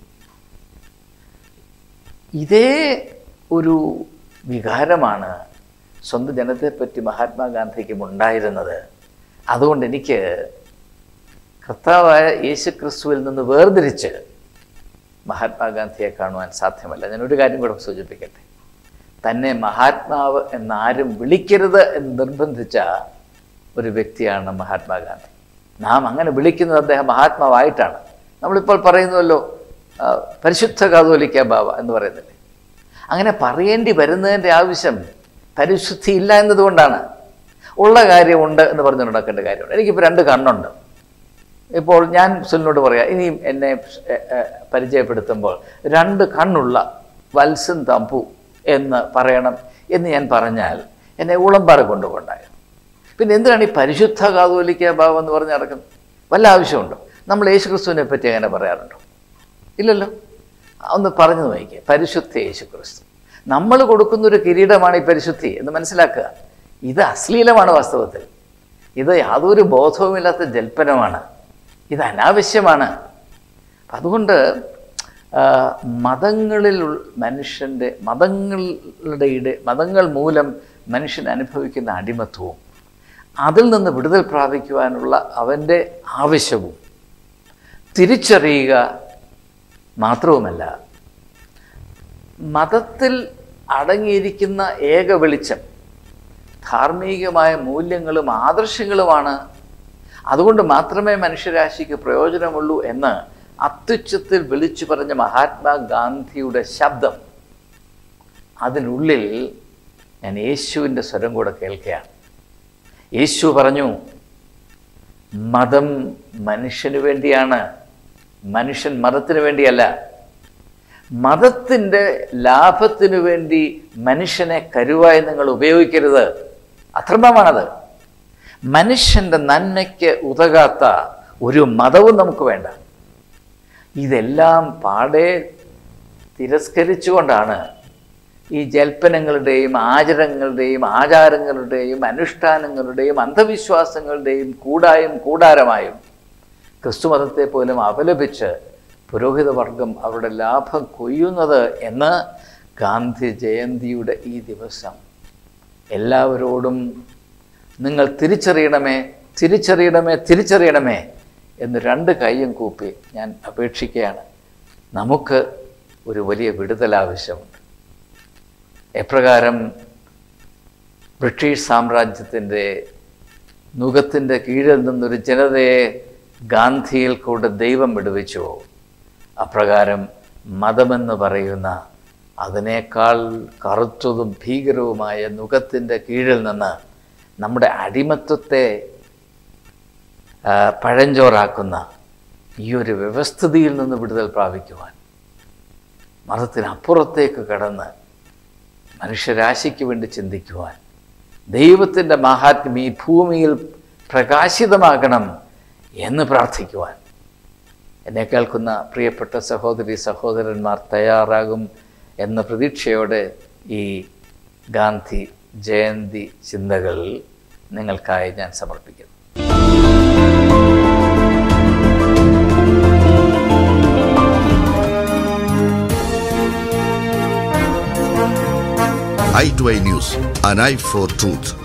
ഇതേ ഒരു വികാരമാണ് സ്വന്തം ജനത്തെപ്പറ്റി മഹാത്മാഗാന്ധിക്കും ഉണ്ടായിരുന്നത് അതുകൊണ്ട് എനിക്ക് കർത്താവായ യേശുക്രിസ്തുവിൽ നിന്ന് വേർതിരിച്ച് മഹാത്മാഗാന്ധിയെ കാണുവാൻ സാധ്യമല്ല ഞാൻ ഒരു കാര്യം കൂടെ സൂചിപ്പിക്കട്ടെ തന്നെ മഹാത്മാവ് എന്നാരും വിളിക്കരുത് എന്ന് നിർബന്ധിച്ച ഒരു വ്യക്തിയാണ് മഹാത്മാഗാന്ധി നാം അങ്ങനെ വിളിക്കുന്നത് അദ്ദേഹം മഹാത്മാവായിട്ടാണ് നമ്മളിപ്പോൾ പറയുന്നുവല്ലോ ആ, പരിശുദ്ധ കാതോലിക്ക ബാവ എന്ന് പറയുന്നില്ലേ അങ്ങനെ പറയേണ്ടി വരുന്നതിൻ്റെ ആവശ്യം പരിശുദ്ധി ഇല്ല എന്നതുകൊണ്ടാണ് ഉള്ള കാര്യമുണ്ട് എന്ന് പറഞ്ഞു നടക്കേണ്ട കാര്യമുണ്ട് എനിക്കിപ്പോൾ രണ്ട് കണ്ണുണ്ട് ഇപ്പോൾ ഞാൻ സുലിനോട് പറയാം ഇനിയും എന്നെ എ, എ, പരിചയപ്പെടുത്തുമ്പോൾ രണ്ട് കണ്ണുള്ള വത്സൻ തമ്പു എന്ന് പറയണം എന്ന് ഞാൻ പറഞ്ഞാൽ എന്നെ ഉളമ്പാറ കൊണ്ടുപോണ്ടായിരുന്നു പിന്നെ എന്തിനാണ് ഈ പരിശുദ്ധ കാതോലിക്ക ഭാവം എന്ന് പറഞ്ഞ് നടക്കുന്നത് വല്ല ആവശ്യമുണ്ടോ നമ്മൾ യേശുക്രിസ്തുവിനെ പറ്റി അങ്ങനെ പറയാറുണ്ടോ ഇല്ലല്ലോ ഒന്ന് പറഞ്ഞു നോക്കിക്കുക പരിശുദ്ധ യേശുക്രിസ്തു നമ്മൾ കൊടുക്കുന്ന ഒരു കിരീടമാണ് ഈ പരിശുദ്ധി എന്ന് മനസ്സിലാക്കുക ഇത് അശ്ലീലമാണ് വാസ്തവത്തിൽ ഇത് യാതൊരു ബോധവുമില്ലാത്ത ജൽപ്പനമാണ് ഇത് അനാവശ്യമാണ് അപ്പം അതുകൊണ്ട് ആ, മതങ്ങളിൽ ഉൾ- മനുഷ്യൻ്റെ മതങ്ങളുടെ ഇട മതങ്ങൾ മൂലം മനുഷ്യൻ അനുഭവിക്കുന്ന അടിമത്വവും അതിൽ നിന്ന് വിടുതൽ പ്രാപിക്കുവാനുള്ള അവൻ്റെ ആവശ്യവും തിരിച്ചറിയുക മാത്രവുമല്ല മതത്തിൽ അടങ്ങിയിരിക്കുന്ന ഏക വെളിച്ചം ധാർമ്മികമായ മൂല്യങ്ങളും ആദർശങ്ങളുമാണ് അതുകൊണ്ട് മാത്രമേ മനുഷ്യരാശിക്ക് പ്രയോജനമുള്ളൂ എന്ന് അത്യുച്ചത്തിൽ വിളിച്ചു പറഞ്ഞ മഹാത്മാഗാന്ധിയുടെ ശബ്ദം അതിനുള്ളിൽ ഞാൻ യേശുവിൻ്റെ സ്വരം കൂടെ കേൾക്കുകയാണ് യേശു പറഞ്ഞു മതം മനുഷ്യന് വേണ്ടിയാണ് മനുഷ്യൻ മതത്തിന് വേണ്ടിയല്ല മതത്തിൻ്റെ ലാഭത്തിനു വേണ്ടി മനുഷ്യനെ കരുവായി നിങ്ങൾ ഉപയോഗിക്കരുത് അധർമ്മമാണത് മനുഷ്യൻ്റെ നന്മയ്ക്ക് ഉതകാത്ത ഒരു മതവും നമുക്ക് വേണ്ട ഇതെല്ലാം പാടെ തിരസ്കരിച്ചുകൊണ്ടാണ് ഈ ജൽപ്പനങ്ങളുടെയും ആചരങ്ങളുടെയും ആചാരങ്ങളുടെയും അനുഷ്ഠാനങ്ങളുടെയും അന്ധവിശ്വാസങ്ങളുടെയും കൂടായും കൂടാരമായും ക്രിസ്തുമതത്തെ പോലും അപലപിച്ച് പുരോഹിതവർഗം അവരുടെ ലാഭം കൊയ്യുന്നത് എന്ന് ഗാന്ധി ജയന്തിയുടെ ഈ ദിവസം എല്ലാവരോടും നിങ്ങൾ തിരിച്ചറിയണമേ തിരിച്ചറിയണമേ തിരിച്ചറിയണമേ എന്ന് രണ്ട് കൈയും കൂപ്പി ഞാൻ അപേക്ഷിക്കുകയാണ് നമുക്ക് ഒരു വലിയ വിടുതൽ ആവശ്യമുണ്ട് എപ്രകാരം ബ്രിട്ടീഷ് സാമ്രാജ്യത്തിൻ്റെ നുഖത്തിൻ്റെ കീഴിൽ നിന്നൊരു ജനതയെ ഗാന്ധിയിൽ കൂടെ ദൈവം വിടുവിച്ചുവോ അപ്രകാരം മതമെന്ന് പറയുന്ന അതിനേക്കാൾ കറുത്തതും ഭീകരവുമായ നുഖത്തിൻ്റെ കീഴിൽ നിന്ന് നമ്മുടെ അടിമത്വത്തെ ആ, പഴഞ്ചോറാക്കുന്ന ഈ ഒരു വ്യവസ്ഥിതിയിൽ നിന്ന് വിടുതൽ പ്രാപിക്കുവാൻ മതത്തിനപ്പുറത്തേക്ക് കടന്ന് മനുഷ്യരാശിക്ക് വേണ്ടി ചിന്തിക്കുവാൻ ദൈവത്തിൻ്റെ മഹാത്മ്യം ഈ ഭൂമിയിൽ പ്രകാശിതമാകണം എന്ന് പ്രാർത്ഥിക്കുവാൻ എന്നെ കേൾക്കുന്ന പ്രിയപ്പെട്ട സഹോദരി സഹോദരന്മാർ തയ്യാറാകും എന്ന പ്രതീക്ഷയോടെ ഈ ഗാന്ധി ജയന്തി ചിന്തകൾ നിങ്ങൾക്കായി ഞാൻ സമർപ്പിക്കുന്നു i2i News, an eye for truth.